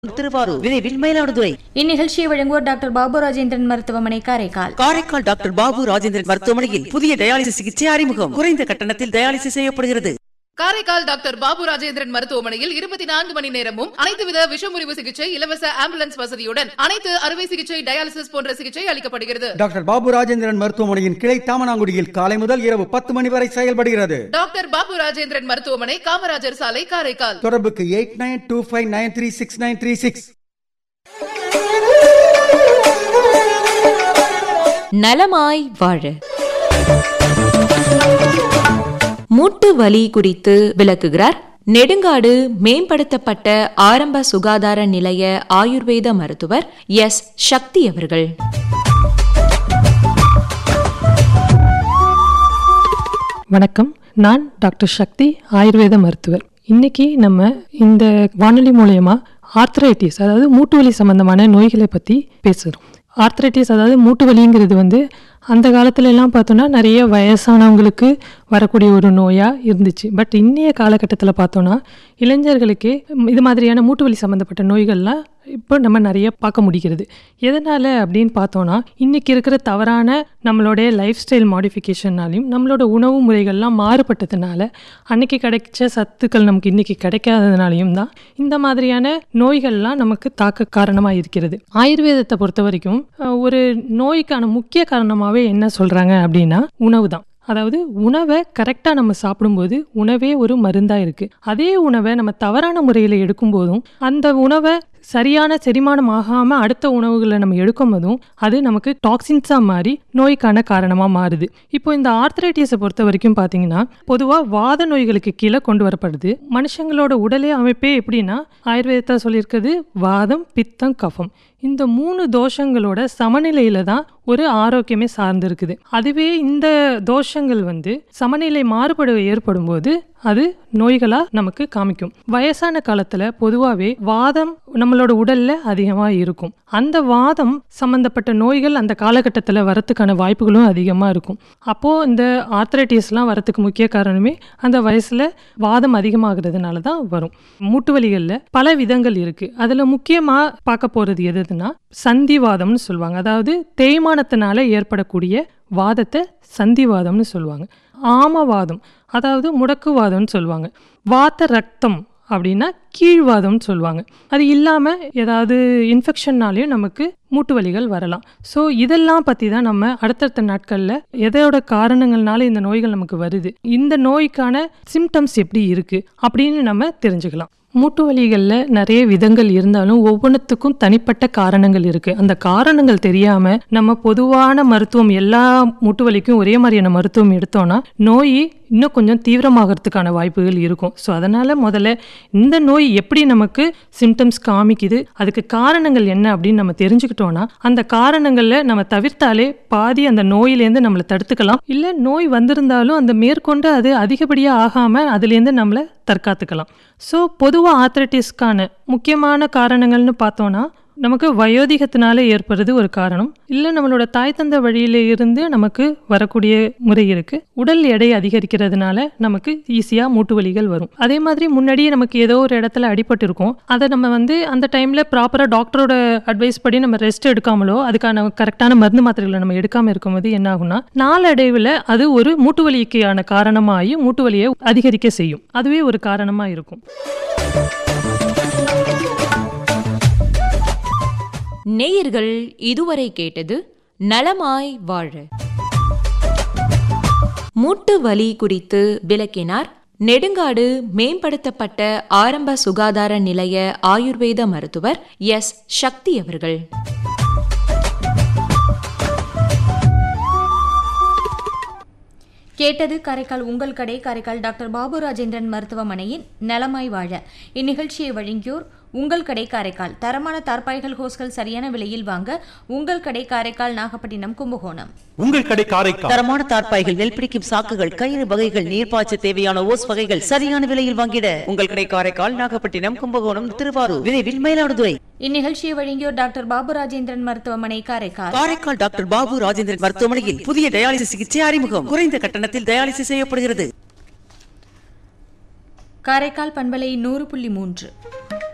திருவாரூர் விரைவில் மயிலாடுதுறை இந்நிகழ்ச்சியை வழங்குவோர் டாக்டர் பாபு ராஜேந்திரன் மருத்துவமனை காரைக்கால் காரைக்கால் டாக்டர் பாபு ராஜேந்திரன் மருத்துவமனையில் புதிய டயாலிசிஸ் சிகிச்சை அறிமுகம் குறைந்த கட்டணத்தில் டயாலிசிஸ் செய்யப்படுகிறது காரைக்கால் டாக்டர் பாபு ராஜேந்திரன் மருத்துவமனையில் இருபத்தி நான்கு மணி நேரமும் அனைத்து வித விஷமுறிவு சிகிச்சை இலவச ஆம்புலன்ஸ் வசதியுடன் அனைத்து அறுவை சிகிச்சை டயாலிசிஸ் போன்ற சிகிச்சை அளிக்கப்படுகிறது டாக்டர் பாபு ராஜேந்திரன் மருத்துவமனையின் கிளை தாமனாங்குடியில் காலை முதல் இரவு பத்து மணி வரை செயல்படுகிறது டாக்டர் பாபு ராஜேந்திரன் மருத்துவமனை காமராஜர் சாலை காரைக்கால் தொடர்புக்கு eight nine two five nine three six nine three six நலமாய் வாழ மூட்டு வலி குறித்து விளக்குகிறார் நெடுங்காடு மேம்படுத்தப்பட்ட ஆரம்ப சுகாதார நிலைய ஆயுர்வேத மருத்துவர் எஸ் சக்தி அவர்கள் வணக்கம் நான் டாக்டர் சக்தி ஆயுர்வேத மருத்துவர் இன்னைக்கு நம்ம இந்த வானொலி மூலயமா ஆர்த்ரைட்டிஸ் அதாவது மூட்டு வலி சம்பந்தமான நோய்களை பற்றி பேசுகிறோம் ஆர்த்ரைட்டிஸ் அதாவது மூட்டு வலிங்கிறது வந்து அந்த காலத்துல எல்லாம் பார்த்தோன்னா நிறைய வயசானவங்களுக்கு வரக்கூடிய ஒரு நோயாக இருந்துச்சு பட் இன்னைய காலகட்டத்தில் பார்த்தோன்னா இளைஞர்களுக்கே இது மாதிரியான மூட்டு வலி சம்மந்தப்பட்ட நோய்கள்லாம் இப்போ நம்ம நிறைய பார்க்க முடிகிறது எதனால் அப்படின்னு பார்த்தோன்னா இன்றைக்கி இருக்கிற தவறான நம்மளுடைய லைஃப் ஸ்டைல் மாடிஃபிகேஷன்னாலையும் நம்மளோட உணவு முறைகள்லாம் மாறுபட்டதுனால அன்னைக்கு கிடைச்ச சத்துக்கள் நமக்கு இன்றைக்கி கிடைக்காததுனாலையும் தான் இந்த மாதிரியான நோய்கள்லாம் நமக்கு தாக்க காரணமாக இருக்கிறது ஆயுர்வேதத்தை பொறுத்த வரைக்கும் அஹ், ஒரு நோய்க்கான முக்கிய காரணமாகவே என்ன சொல்கிறாங்க அப்படின்னா உணவு தான் அதாவது உணவை கரெக்டாக நம்ம சாப்பிடும்போது உணவே ஒரு மருந்தாக இருக்குது அதே உணவை நம்ம தவறான முறையில் எடுக்கும்போதும் அந்த உணவை சரியான செரிமானம் ஆகாமல் அடுத்த உணவுகளை நம்ம எடுக்கும் போதும் அது நமக்கு டாக்ஸின்ஸாக மாறி நோய்க்கான காரணமாக மாறுது இப்போ இந்த ஆர்த்தரைட்டிஸை பொறுத்த வரைக்கும் பார்த்தீங்கன்னா பொதுவாக வாத நோய்களுக்கு கீழே கொண்டு வரப்படுது மனுஷங்களோட உடலே அமைப்பே எப்படின்னா ஆயுர்வேதத்தில் சொல்லியிருக்கிறது வாதம் பித்தம் கஃபம் இந்த மூணு தோஷங்களோட சமநிலையில தான் ஒரு ஆரோக்கியமே சார்ந்து இருக்குது அதுவே இந்த தோஷங்கள் வந்து சமநிலை மாறுபடு ஏற்படும் போது அது நோய்களா நமக்கு காமிக்கும் வயசான காலத்துல பொதுவாகவே வாதம் நம்மளோட உடல்ல அதிகமா இருக்கும் அந்த வாதம் சம்பந்தப்பட்ட நோய்கள் அந்த காலகட்டத்தில் வரத்துக்கான வாய்ப்புகளும் அதிகமா இருக்கும் அப்போ இந்த ஆர்த்தரைட்டிஸ்லாம் வரத்துக்கு முக்கிய காரணமே அந்த வயசுல வாதம் அதிகமாகிறதுனால தான் வரும் மூட்டு வலிகள்ல பல விதங்கள் இருக்கு அதுல முக்கியமா பார்க்க போறது எதுன்னா சந்திவாதம்னு சொல்லுவாங்க அதாவது தேய்மானத்தினால ஏற்படக்கூடிய வாதத்தை சந்திவாதம்னு சொல்லுவாங்க ஆமவாதம் அதாவது முடக்குவாதம்னு சொல்லுவாங்க வாத ரத்தம் அப்படின்னா கீழ்வாதம்னு சொல்லுவாங்க அது இல்லாமல் ஏதாவது இன்ஃபெக்ஷன்னாலையும் நமக்கு மூட்டு வலிகள் வரலாம் ஸோ இதெல்லாம் பற்றி தான் நம்ம அடுத்தடுத்த நாட்களில் எதோட காரணங்கள்னால இந்த நோய்கள் நமக்கு வருது இந்த நோய்க்கான சிம்டம்ஸ் எப்படி இருக்குது அப்படின்னு நம்ம தெரிஞ்சுக்கலாம் மூட்டு வலிகளில் நிறைய விதங்கள் இருந்தாலும் ஒவ்வொன்றுத்துக்கும் தனிப்பட்ட காரணங்கள் இருக்குது அந்த காரணங்கள் தெரியாமல் நம்ம பொதுவான மருத்துவம் எல்லா மூட்டு வலிக்கும் ஒரே மாதிரியான மருத்துவம் எடுத்தோம்னா நோய் இன்னும் கொஞ்சம் தீவிரமாகறதுக்கான வாய்ப்புகள் இருக்கும் ஸோ அதனால் முதல்ல இந்த நோய் எப்படி நமக்கு சிம்டம்ஸ் காமிக்குது அதுக்கு காரணங்கள் என்ன அப்படின்னு நம்ம தெரிஞ்சுக்கிட்டோம்னா அந்த காரணங்களில் நம்ம தவிர்த்தாலே பாதி அந்த நோயிலேருந்து நம்மளை தடுத்துக்கலாம் இல்லை நோய் வந்திருந்தாலும் அந்த மேற்கொண்டு அது அதிகப்படியாக ஆகாமல் அதுலேருந்து நம்மளை தற்காத்துக்கலாம் ஸோ பொதுவாக ஆத்ரட்டிஸ்க்கான முக்கியமான காரணங்கள்னு பார்த்தோன்னா நமக்கு வயோதிகத்தினால ஏற்படுறது ஒரு காரணம் இல்லை நம்மளோட தாய் தந்த வழியில இருந்து நமக்கு வரக்கூடிய முறை இருக்கு உடல் எடை அதிகரிக்கிறதுனால நமக்கு ஈஸியாக மூட்டு வலிகள் வரும் அதே மாதிரி முன்னாடியே நமக்கு ஏதோ ஒரு இடத்துல அடிபட்டு இருக்கும் அதை நம்ம வந்து அந்த டைமில் ப்ராப்பராக டாக்டரோட அட்வைஸ் படி நம்ம ரெஸ்ட் எடுக்காமலோ அதுக்கான கரெக்டான மருந்து மாத்திரைகளை நம்ம எடுக்காமல் இருக்கும்போது என்ன ஆகும்னா நாளடைவில் அது ஒரு மூட்டு வலிக்கான காரணமாகி மூட்டு வலியை அதிகரிக்க செய்யும் அதுவே ஒரு காரணமாக இருக்கும் நேயர்கள் இதுவரை கேட்டது நலமாய் வாழ மூட்டு வலி குறித்து விளக்கினார் நெடுங்காடு மேம்படுத்தப்பட்ட ஆரம்ப சுகாதார நிலைய ஆயுர்வேத மருத்துவர் எஸ் சக்தி அவர்கள் கேட்டது காரைக்கால் உங்கள் கடை காரைக்கால் டாக்டர் பாபு ராஜேந்திரன் மருத்துவமனையின் நலமாய் வாழ இந்நிகழ்ச்சியை வழங்கியோர் உங்கள் கடை காரைக்கால் தரமான தார்பாய்கள் ஹோஸ்கள் சரியான விலையில் வாங்க உங்கள் கடை காரைக்கால் நாகப்பட்டினம் கும்பகோணம் உங்கள் கடை காரைக்கால் தரமான தார்ப்பாய்கள் நெல் பிடிக்கும் சாக்குகள் கயிறு வகைகள் நீர்ப்பாய்ச்ச தேவையான ஓஸ் வகைகள் சரியான விலையில் வாங்கிட உங்கள் கடை காரைக்கால் நாகப்பட்டினம் கும்பகோணம் திருவாரூர் விரைவில் மயிலாடுதுறை இந்நிகழ்ச்சியை வழங்கியோர் டாக்டர் பாபு ராஜேந்திரன் மருத்துவமனை காரைக்கால் காரைக்கால் டாக்டர் பாபு ராஜேந்திரன் மருத்துவமனையில் புதிய டயாலிசிஸ் சிகிச்சை அறிமுகம் குறைந்த கட்டணத்தில் டயாலிசிஸ் செய்யப்படுகிறது காரைக்கால் பண்பலை நூறு புள்ளி மூன்று